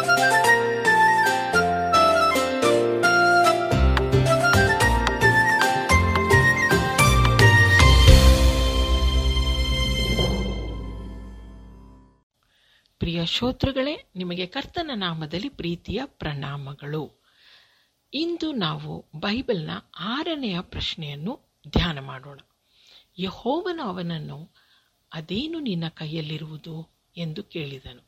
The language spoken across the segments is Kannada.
ಪ್ರಿಯ ಶ್ರೋತೃಗಳೇ ನಿಮಗೆ ಕರ್ತನ ನಾಮದಲ್ಲಿ ಪ್ರೀತಿಯ ಪ್ರಣಾಮಗಳು ಇಂದು ನಾವು ಬೈಬಲ್ನ ಆರನೆಯ ಪ್ರಶ್ನೆಯನ್ನು ಧ್ಯಾನ ಮಾಡೋಣ ಯಹೋವನು ಅವನನ್ನು ಅದೇನು ನಿನ್ನ ಕೈಯಲ್ಲಿರುವುದು ಎಂದು ಕೇಳಿದನು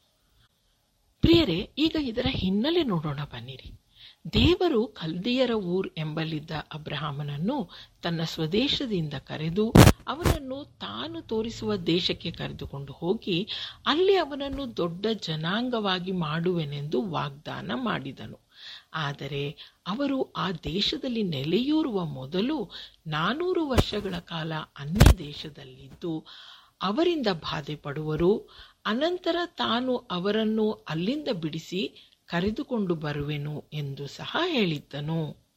ಪ್ರಿಯರೇ ಈಗ ಇದರ ಹಿನ್ನೆಲೆ ನೋಡೋಣ ಬನ್ನಿರಿ ದೇವರು ಕಲ್ದಿಯರ ಊರ್ ಎಂಬಲ್ಲಿದ್ದ ಅಬ್ರಹಾಮನನ್ನು ತನ್ನ ಸ್ವದೇಶದಿಂದ ಕರೆದು ಅವನನ್ನು ತಾನು ತೋರಿಸುವ ದೇಶಕ್ಕೆ ಕರೆದುಕೊಂಡು ಹೋಗಿ ಅಲ್ಲಿ ಅವನನ್ನು ದೊಡ್ಡ ಜನಾಂಗವಾಗಿ ಮಾಡುವೆನೆಂದು ವಾಗ್ದಾನ ಮಾಡಿದನು ಆದರೆ ಅವರು ಆ ದೇಶದಲ್ಲಿ ನೆಲೆಯೂರುವ ಮೊದಲು ನಾನೂರು ವರ್ಷಗಳ ಕಾಲ ಅನ್ಯ ದೇಶದಲ್ಲಿದ್ದು ಅವರಿಂದ ಬಾಧೆ ಪಡುವರು ಅನಂತರ ತಾನು ಅವರನ್ನು ಅಲ್ಲಿಂದ ಬಿಡಿಸಿ ಕರೆದುಕೊಂಡು ಬರುವೆನು ಎಂದು ಸಹ ಹೇಳಿದ್ದನು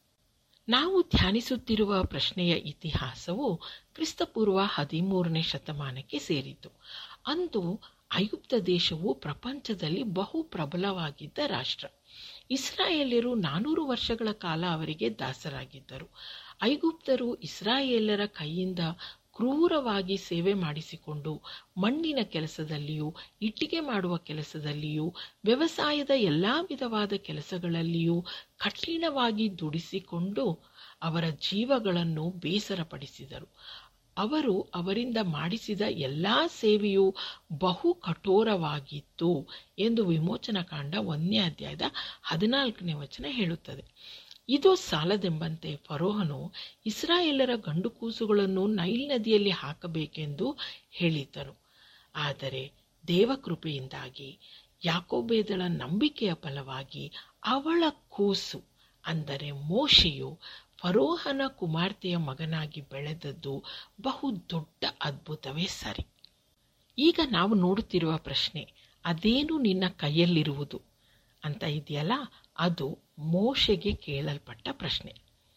ನಾವು ಧ್ಯಾನಿಸುತ್ತಿರುವ ಪ್ರಶ್ನೆಯ ಇತಿಹಾಸವು ಕ್ರಿಸ್ತಪೂರ್ವ ಹದಿಮೂರನೇ ಶತಮಾನಕ್ಕೆ ಸೇರಿತು ಅಂದು ಐಗುಪ್ತ ದೇಶವು ಪ್ರಪಂಚದಲ್ಲಿ ಬಹು ಪ್ರಬಲವಾಗಿದ್ದ ರಾಷ್ಟ್ರ ಇಸ್ರಾಯೇಲ್ಯರು ನಾನೂರು ವರ್ಷಗಳ ಕಾಲ ಅವರಿಗೆ ದಾಸರಾಗಿದ್ದರು ಐಗುಪ್ತರು ಇಸ್ರಾಯೇಲರ ಕೈಯಿಂದ ಕ್ರೂರವಾಗಿ ಸೇವೆ ಮಾಡಿಸಿಕೊಂಡು ಮಣ್ಣಿನ ಕೆಲಸದಲ್ಲಿಯೂ ಇಟ್ಟಿಗೆ ಮಾಡುವ ಕೆಲಸದಲ್ಲಿಯೂ ವ್ಯವಸಾಯದ ಎಲ್ಲ ವಿಧವಾದ ಕೆಲಸಗಳಲ್ಲಿಯೂ ಕಠಿಣವಾಗಿ ದುಡಿಸಿಕೊಂಡು ಅವರ ಜೀವಗಳನ್ನು ಬೇಸರಪಡಿಸಿದರು ಅವರು ಅವರಿಂದ ಮಾಡಿಸಿದ ಎಲ್ಲಾ ಸೇವೆಯು ಬಹು ಕಠೋರವಾಗಿತ್ತು ಎಂದು ವಿಮೋಚನಕಾಂಡ ಒಂದನೇ ಅಧ್ಯಾಯದ ಹದಿನಾಲ್ಕನೇ ವಚನ ಹೇಳುತ್ತದೆ ಇದು ಸಾಲದೆಂಬಂತೆ ಫರೋಹನು ಇಸ್ರಾಯೇಲರ ಗಂಡು ಕೂಸುಗಳನ್ನು ನೈಲ್ ನದಿಯಲ್ಲಿ ಹಾಕಬೇಕೆಂದು ಹೇಳಿದ್ದನು ಆದರೆ ದೇವಕೃಪೆಯಿಂದಾಗಿ ಯಾಕೋಬೇದಳ ನಂಬಿಕೆಯ ಫಲವಾಗಿ ಅವಳ ಕೂಸು ಅಂದರೆ ಮೋಶೆಯು ಫರೋಹನ ಕುಮಾರ್ತೆಯ ಮಗನಾಗಿ ಬೆಳೆದದ್ದು ಬಹು ದೊಡ್ಡ ಅದ್ಭುತವೇ ಸರಿ ಈಗ ನಾವು ನೋಡುತ್ತಿರುವ ಪ್ರಶ್ನೆ ಅದೇನು ನಿನ್ನ ಕೈಯಲ್ಲಿರುವುದು ಅಂತ ಇದೆಯಲ್ಲ ಅದು ಮೋಶೆಗೆ ಕೇಳಲ್ಪಟ್ಟ ಪ್ರಶ್ನೆ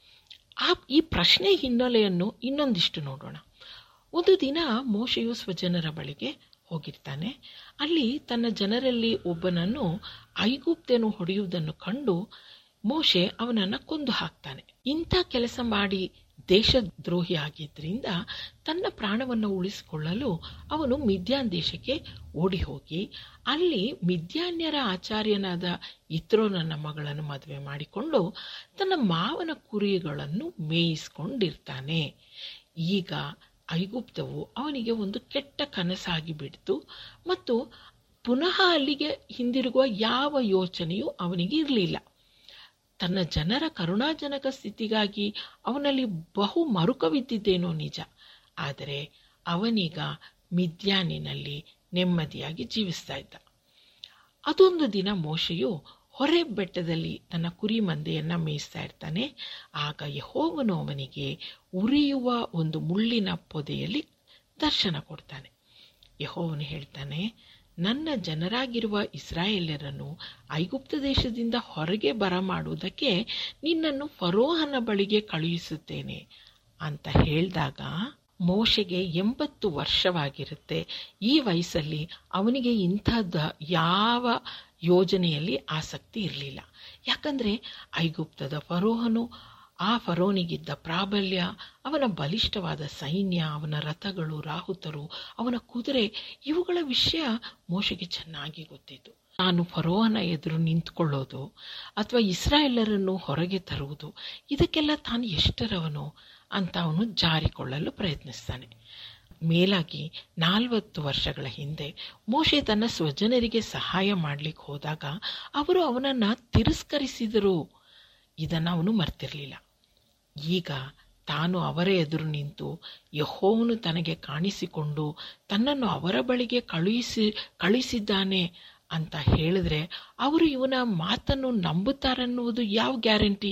ಆ ಈ ಪ್ರಶ್ನೆ ಹಿನ್ನೆಲೆಯನ್ನು ಇನ್ನೊಂದಿಷ್ಟು ನೋಡೋಣ ಒಂದು ದಿನ ಮೋಶೆಯು ಸ್ವಜನರ ಬಳಿಗೆ ಹೋಗಿರ್ತಾನೆ ಅಲ್ಲಿ ತನ್ನ ಜನರಲ್ಲಿ ಒಬ್ಬನನ್ನು ಐಗುಪ್ತನು ಹೊಡೆಯುವುದನ್ನು ಕಂಡು ಮೋಶೆ ಅವನನ್ನು ಕೊಂದು ಹಾಕ್ತಾನೆ ಇಂಥ ಕೆಲಸ ಮಾಡಿ ದೇಶದ್ರೋಹಿ ಆಗಿದ್ದರಿಂದ ತನ್ನ ಪ್ರಾಣವನ್ನು ಉಳಿಸಿಕೊಳ್ಳಲು ಅವನು ಮಿದ್ಯಾನ್ ದೇಶಕ್ಕೆ ಓಡಿ ಹೋಗಿ ಅಲ್ಲಿ ಮಿದ್ಯಾನ್ಯರ ಆಚಾರ್ಯನಾದ ಇತ್ರೋನನ್ನ ಮಗಳನ್ನು ಮದುವೆ ಮಾಡಿಕೊಂಡು ತನ್ನ ಮಾವನ ಕುರಿಗಳನ್ನು ಮೇಯಿಸ್ಕೊಂಡಿರ್ತಾನೆ ಈಗ ಐಗುಪ್ತವು ಅವನಿಗೆ ಒಂದು ಕೆಟ್ಟ ಕನಸಾಗಿ ಬಿಡ್ತು ಮತ್ತು ಪುನಃ ಅಲ್ಲಿಗೆ ಹಿಂದಿರುಗುವ ಯಾವ ಯೋಚನೆಯೂ ಅವನಿಗೆ ಇರಲಿಲ್ಲ ತನ್ನ ಜನರ ಕರುಣಾಜನಕ ಸ್ಥಿತಿಗಾಗಿ ಅವನಲ್ಲಿ ಬಹು ಮರುಕವಿದ್ದಿದ್ದೇನೋ ನಿಜ ಆದರೆ ಅವನೀಗ ಮಿದ್ಯಾನಿನಲ್ಲಿ ನೆಮ್ಮದಿಯಾಗಿ ಜೀವಿಸ್ತಾ ಇದ್ದ ಅದೊಂದು ದಿನ ಮೋಶೆಯು ಹೊರೆ ಬೆಟ್ಟದಲ್ಲಿ ತನ್ನ ಕುರಿ ಮಂದೆಯನ್ನ ಮೇಯಿಸ್ತಾ ಇರ್ತಾನೆ ಆಗ ಯಹೋವನು ಅವನಿಗೆ ಉರಿಯುವ ಒಂದು ಮುಳ್ಳಿನ ಪೊದೆಯಲ್ಲಿ ದರ್ಶನ ಕೊಡ್ತಾನೆ ಯಹೋವನು ಹೇಳ್ತಾನೆ ನನ್ನ ಜನರಾಗಿರುವ ಇಸ್ರಾಯೇಲ್ಯರನ್ನು ಐಗುಪ್ತ ದೇಶದಿಂದ ಹೊರಗೆ ಬರಮಾಡುವುದಕ್ಕೆ ನಿನ್ನನ್ನು ಫರೋಹನ ಬಳಿಗೆ ಕಳುಹಿಸುತ್ತೇನೆ ಅಂತ ಹೇಳಿದಾಗ ಮೋಶೆಗೆ ಎಂಬತ್ತು ವರ್ಷವಾಗಿರುತ್ತೆ ಈ ವಯಸ್ಸಲ್ಲಿ ಅವನಿಗೆ ಇಂಥದ್ದ ಯಾವ ಯೋಜನೆಯಲ್ಲಿ ಆಸಕ್ತಿ ಇರಲಿಲ್ಲ ಯಾಕಂದ್ರೆ ಐಗುಪ್ತದ ಫರೋಹನು ಆ ಫರೋನಿಗಿದ್ದ ಪ್ರಾಬಲ್ಯ ಅವನ ಬಲಿಷ್ಠವಾದ ಸೈನ್ಯ ಅವನ ರಥಗಳು ರಾಹುತರು ಅವನ ಕುದುರೆ ಇವುಗಳ ವಿಷಯ ಮೋಶೆಗೆ ಚೆನ್ನಾಗಿ ಗೊತ್ತಿತ್ತು ನಾನು ಫರೋಹನ ಎದುರು ನಿಂತ್ಕೊಳ್ಳೋದು ಅಥವಾ ಇಸ್ರಾಯೇಲರನ್ನು ಹೊರಗೆ ತರುವುದು ಇದಕ್ಕೆಲ್ಲ ತಾನು ಎಷ್ಟರವನು ಅಂತ ಅವನು ಜಾರಿಕೊಳ್ಳಲು ಪ್ರಯತ್ನಿಸ್ತಾನೆ ಮೇಲಾಗಿ ನಾಲ್ವತ್ತು ವರ್ಷಗಳ ಹಿಂದೆ ಮೋಶೆ ತನ್ನ ಸ್ವಜನರಿಗೆ ಸಹಾಯ ಮಾಡ್ಲಿಕ್ಕೆ ಹೋದಾಗ ಅವರು ಅವನನ್ನ ತಿರಸ್ಕರಿಸಿದರು ಇದನ್ನು ಅವನು ಮರ್ತಿರಲಿಲ್ಲ ಈಗ ತಾನು ಅವರ ಎದುರು ನಿಂತು ಯಹೋವನು ತನಗೆ ಕಾಣಿಸಿಕೊಂಡು ತನ್ನನ್ನು ಅವರ ಬಳಿಗೆ ಕಳುಹಿಸಿ ಕಳುಹಿಸಿದ್ದಾನೆ ಅಂತ ಹೇಳಿದ್ರೆ ಅವರು ಇವನ ಮಾತನ್ನು ನಂಬುತ್ತಾರನ್ನುವುದು ಯಾವ ಗ್ಯಾರಂಟಿ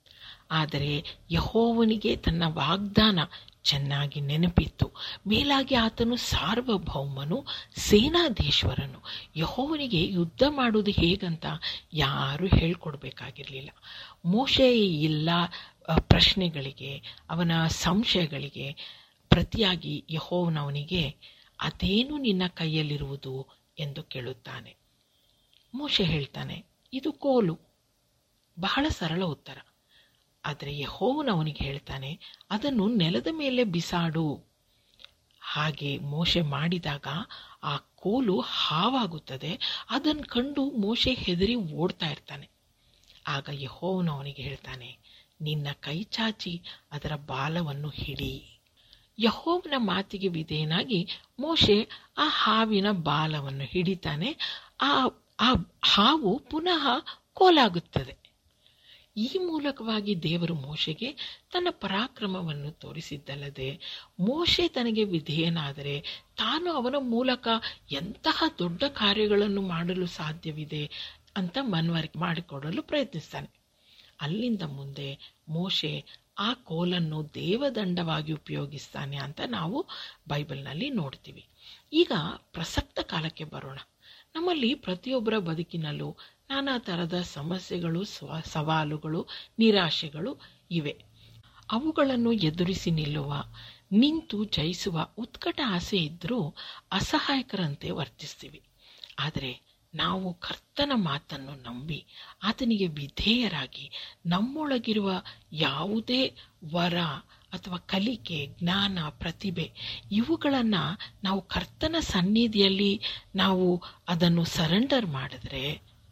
ಆದರೆ ಯಹೋವನಿಗೆ ತನ್ನ ವಾಗ್ದಾನ ಚೆನ್ನಾಗಿ ನೆನಪಿತ್ತು ಮೇಲಾಗಿ ಆತನು ಸಾರ್ವಭೌಮನು ಸೇನಾಧೀಶ್ವರನು ಯಹೋವನಿಗೆ ಯುದ್ಧ ಮಾಡುವುದು ಹೇಗಂತ ಯಾರು ಹೇಳ್ಕೊಡ್ಬೇಕಾಗಿರ್ಲಿಲ್ಲ ಮೋಶೆ ಇಲ್ಲ ಪ್ರಶ್ನೆಗಳಿಗೆ ಅವನ ಸಂಶಯಗಳಿಗೆ ಪ್ರತಿಯಾಗಿ ಯಹೋವನವನಿಗೆ ಅದೇನು ನಿನ್ನ ಕೈಯಲ್ಲಿರುವುದು ಎಂದು ಕೇಳುತ್ತಾನೆ ಮೋಶೆ ಹೇಳ್ತಾನೆ ಇದು ಕೋಲು ಬಹಳ ಸರಳ ಉತ್ತರ ಆದರೆ ಯಹೋವನು ಅವನಿಗೆ ಹೇಳ್ತಾನೆ ಅದನ್ನು ನೆಲದ ಮೇಲೆ ಬಿಸಾಡು ಹಾಗೆ ಮೋಶೆ ಮಾಡಿದಾಗ ಆ ಕೋಲು ಹಾವಾಗುತ್ತದೆ ಅದನ್ನು ಕಂಡು ಮೋಶೆ ಹೆದರಿ ಓಡ್ತಾ ಇರ್ತಾನೆ ಆಗ ಯಹೋವನು ಅವನಿಗೆ ಹೇಳ್ತಾನೆ ನಿನ್ನ ಕೈ ಚಾಚಿ ಅದರ ಬಾಲವನ್ನು ಹಿಡಿ ಯಹೋವನ ಮಾತಿಗೆ ವಿಧೇಯನಾಗಿ ಮೋಶೆ ಆ ಹಾವಿನ ಬಾಲವನ್ನು ಹಿಡಿತಾನೆ ಆ ಆ ಹಾವು ಪುನಃ ಕೋಲಾಗುತ್ತದೆ ಈ ಮೂಲಕವಾಗಿ ದೇವರು ಮೋಶೆಗೆ ತನ್ನ ಪರಾಕ್ರಮವನ್ನು ತೋರಿಸಿದ್ದಲ್ಲದೆ ಮೋಶೆ ತನಗೆ ವಿಧೇಯನಾದರೆ ತಾನು ಅವನ ಮೂಲಕ ಎಂತಹ ದೊಡ್ಡ ಕಾರ್ಯಗಳನ್ನು ಮಾಡಲು ಸಾಧ್ಯವಿದೆ ಅಂತ ಮನವರಿಕೆ ಮಾಡಿಕೊಡಲು ಪ್ರಯತ್ನಿಸ್ತಾನೆ ಅಲ್ಲಿಂದ ಮುಂದೆ ಮೋಶೆ ಆ ಕೋಲನ್ನು ದೇವದಂಡವಾಗಿ ಉಪಯೋಗಿಸ್ತಾನೆ ಅಂತ ನಾವು ಬೈಬಲ್ನಲ್ಲಿ ನೋಡ್ತೀವಿ ಈಗ ಪ್ರಸಕ್ತ ಕಾಲಕ್ಕೆ ಬರೋಣ ನಮ್ಮಲ್ಲಿ ಪ್ರತಿಯೊಬ್ಬರ ಬದುಕಿನಲ್ಲೂ ನಾನಾ ಥರದ ಸಮಸ್ಯೆಗಳು ಸ್ವ ಸವಾಲುಗಳು ನಿರಾಶೆಗಳು ಇವೆ ಅವುಗಳನ್ನು ಎದುರಿಸಿ ನಿಲ್ಲುವ ನಿಂತು ಜಯಿಸುವ ಉತ್ಕಟ ಆಸೆ ಇದ್ದರೂ ಅಸಹಾಯಕರಂತೆ ವರ್ತಿಸ್ತೀವಿ ಆದರೆ ನಾವು ಕರ್ತನ ಮಾತನ್ನು ನಂಬಿ ಆತನಿಗೆ ವಿಧೇಯರಾಗಿ ನಮ್ಮೊಳಗಿರುವ ಯಾವುದೇ ವರ ಅಥವಾ ಕಲಿಕೆ ಜ್ಞಾನ ಪ್ರತಿಭೆ ಇವುಗಳನ್ನು ನಾವು ಕರ್ತನ ಸನ್ನಿಧಿಯಲ್ಲಿ ನಾವು ಅದನ್ನು ಸರೆಂಡರ್ ಮಾಡಿದ್ರೆ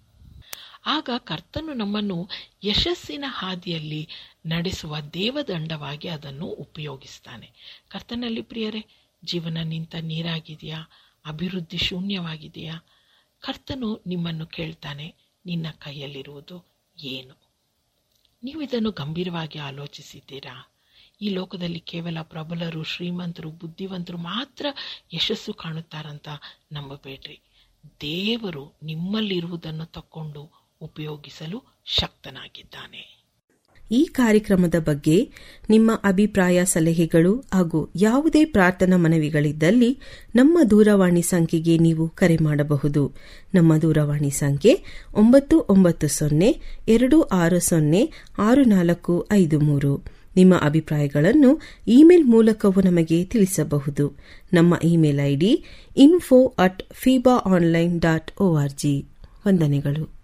ಆಗ ಕರ್ತನು ನಮ್ಮನ್ನು ಯಶಸ್ಸಿನ ಹಾದಿಯಲ್ಲಿ ನಡೆಸುವ ದೇವದಂಡವಾಗಿ ಅದನ್ನು ಉಪಯೋಗಿಸ್ತಾನೆ ಕರ್ತನಲ್ಲಿ ಪ್ರಿಯರೇ ಜೀವನ ನಿಂತ ನೀರಾಗಿದೆಯಾ ಅಭಿವೃದ್ಧಿ ಶೂನ್ಯವಾಗಿದೆಯಾ ಕರ್ತನು ನಿಮ್ಮನ್ನು ಕೇಳ್ತಾನೆ ನಿನ್ನ ಕೈಯಲ್ಲಿರುವುದು ಏನು ನೀವು ಇದನ್ನು ಗಂಭೀರವಾಗಿ ಆಲೋಚಿಸಿದ್ದೀರಾ ಈ ಲೋಕದಲ್ಲಿ ಕೇವಲ ಪ್ರಬಲರು ಶ್ರೀಮಂತರು ಬುದ್ಧಿವಂತರು ಮಾತ್ರ ಯಶಸ್ಸು ಕಾಣುತ್ತಾರಂತ ನಂಬಬೇಡ್ರಿ ದೇವರು ನಿಮ್ಮಲ್ಲಿರುವುದನ್ನು ತಕ್ಕೊಂಡು ಉಪಯೋಗಿಸಲು ಶಕ್ತನಾಗಿದ್ದಾನೆ ಈ ಕಾರ್ಯಕ್ರಮದ ಬಗ್ಗೆ ನಿಮ್ಮ ಅಭಿಪ್ರಾಯ ಸಲಹೆಗಳು ಹಾಗೂ ಯಾವುದೇ ಪ್ರಾರ್ಥನಾ ಮನವಿಗಳಿದ್ದಲ್ಲಿ ನಮ್ಮ ದೂರವಾಣಿ ಸಂಖ್ಯೆಗೆ ನೀವು ಕರೆ ಮಾಡಬಹುದು ನಮ್ಮ ದೂರವಾಣಿ ಸಂಖ್ಯೆ ಒಂಬತ್ತು ಒಂಬತ್ತು ಸೊನ್ನೆ ಎರಡು ಆರು ಸೊನ್ನೆ ಆರು ನಾಲ್ಕು ಐದು ಮೂರು ನಿಮ್ಮ ಅಭಿಪ್ರಾಯಗಳನ್ನು ಇಮೇಲ್ ಮೂಲಕವೂ ನಮಗೆ ತಿಳಿಸಬಹುದು ನಮ್ಮ email ID info at FEBA online dot ORG ವಂದನೆಗಳು